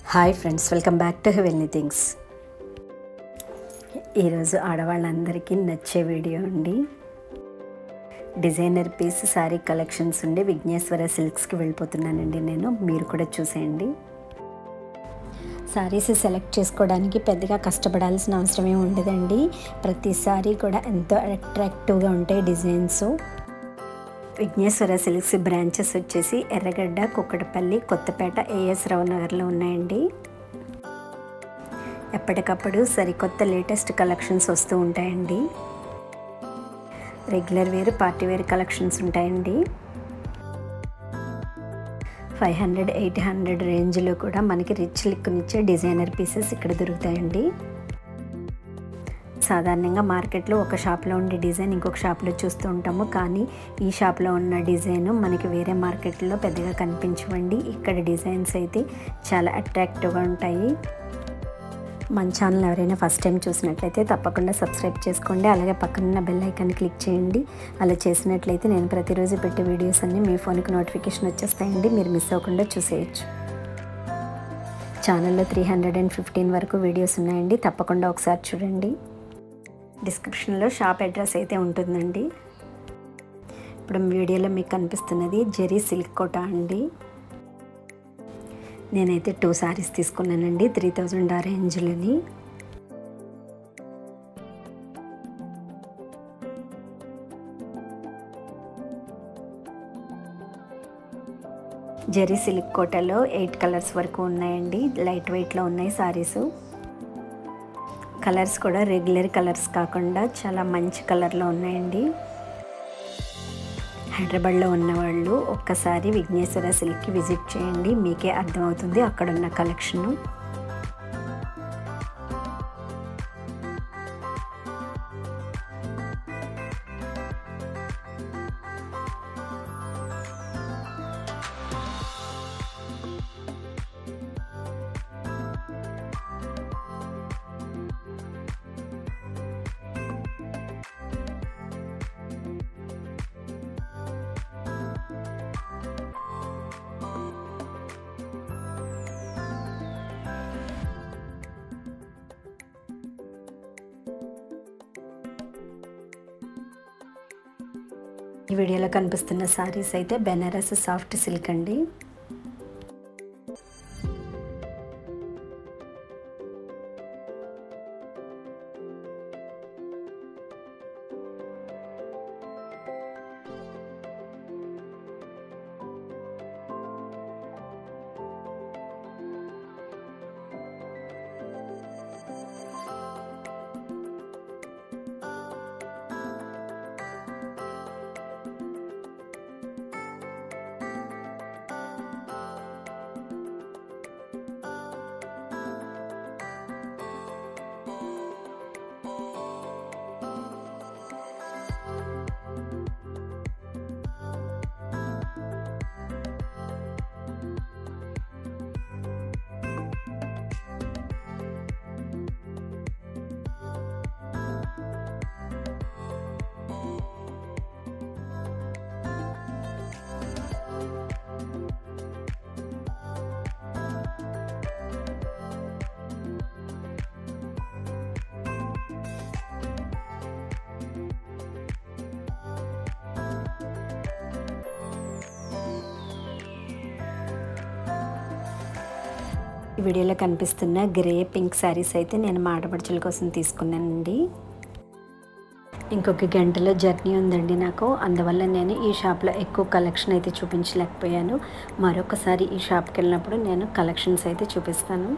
hi friends welcome back to హెవెల్నీ things ఈరోజు ఆడవాళ్ళందరికీ నచ్చే వీడియో అండి డిజైనర్ పీస్ శారీ కలెక్షన్స్ ఉండి విఘ్నేశ్వర సిల్క్స్కి వెళ్ళిపోతున్నానండి నేను మీరు కూడా చూసేయండి శారీస్ సెలెక్ట్ చేసుకోవడానికి పెద్దగా కష్టపడాల్సిన అవసరమే ఉండదండి ప్రతి సారీ కూడా ఎంతో అట్రాక్టివ్గా ఉంటాయి డిజైన్స్ విఘ్నేశ్వర సిల్క్స్ బ్రాంచెస్ వచ్చేసి ఎర్రగడ్డ కుక్కడపల్లి కొత్తపేట ఏఎస్ రావు నగర్లో ఉన్నాయండి ఎప్పటికప్పుడు సరికొత్త లేటెస్ట్ కలెక్షన్స్ వస్తూ ఉంటాయండి regular wear party wear collections ఉంటాయండి ఫైవ్ హండ్రెడ్ ఎయిట్ హండ్రెడ్ రేంజ్లో కూడా మనకి రిచ్ లుక్నిచ్చే డిజైనర్ పీసెస్ ఇక్కడ దొరుకుతాయండి సాధారణంగా మార్కెట్లో ఒక షాప్లో ఉండే డిజైన్ ఇంకొక షాప్లో చూస్తూ ఉంటాము కానీ ఈ షాప్లో ఉన్న డిజైన్ మనకి వేరే మార్కెట్లో పెద్దగా కనిపించవండి ఇక్కడ డిజైన్స్ అయితే చాలా అట్రాక్టివ్గా ఉంటాయి మన ఛానల్ ఎవరైనా ఫస్ట్ టైం చూసినట్లయితే తప్పకుండా సబ్స్క్రైబ్ చేసుకోండి అలాగే పక్కనున్న బెల్ ఐకాన్ క్లిక్ చేయండి అలా చేసినట్లయితే నేను ప్రతిరోజు పెట్టే వీడియోస్ అన్నీ మీ ఫోన్కి నోటిఫికేషన్ వచ్చేస్తాయండి మీరు మిస్ అవ్వకుండా చూసేయచ్చు ఛానల్లో త్రీ హండ్రెడ్ అండ్ ఫిఫ్టీన్ వరకు వీడియోస్ ఉన్నాయండి తప్పకుండా ఒకసారి చూడండి డిస్క్రిప్షన్లో షాప్ అడ్రస్ అయితే ఉంటుందండి ఇప్పుడు వీడియోలో మీకు కనిపిస్తున్నది జెరీ సిల్క్ కోట అండి నేనైతే టూ శారీస్ తీసుకున్నానండి త్రీ థౌజండ్ ఆ రేంజ్లోని జెరీ సిల్క్ కోటలో ఎయిట్ కలర్స్ వరకు ఉన్నాయండి లైట్ వెయిట్లో ఉన్నాయి శారీసు కలర్స్ కూడా రెగ్యులర్ కలర్స్ కాకుండా చాలా మంచి కలర్లో ఉన్నాయండి హైదరాబాద్లో ఉన్నవాళ్ళు ఒక్కసారి విఘ్నేశ్వర సిల్క్కి విజిట్ చేయండి మీకే అర్థమవుతుంది అక్కడ ఉన్న కలెక్షను ఈ వీడియోలో కనిపిస్తున్న శారీస్ అయితే బెనారస్ సాఫ్ట్ సిల్క్ అండి ఈ వీడియోలో కనిపిస్తున్న గ్రే పింక్ శారీస్ అయితే నేను మాటపడుచుల కోసం తీసుకున్నానండి ఇంకొక గంటలో జర్నీ ఉందండి నాకు అందువల్ల నేను ఈ షాప్లో ఎక్కువ కలెక్షన్ అయితే చూపించలేకపోయాను మరొకసారి ఈ షాప్కి వెళ్ళినప్పుడు నేను కలెక్షన్స్ అయితే చూపిస్తాను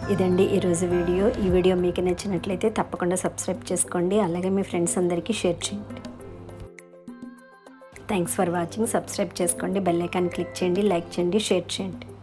ఇదండి ఈరోజు వీడియో ఈ వీడియో మీకు నచ్చినట్లయితే తప్పకుండా సబ్స్క్రైబ్ చేసుకోండి అలాగే మీ ఫ్రెండ్స్ అందరికీ షేర్ చేయండి థ్యాంక్స్ ఫర్ వాచింగ్ సబ్స్క్రైబ్ చేసుకోండి బెల్ ఐకాన్ క్లిక్ చేయండి లైక్ చేయండి షేర్ చేయండి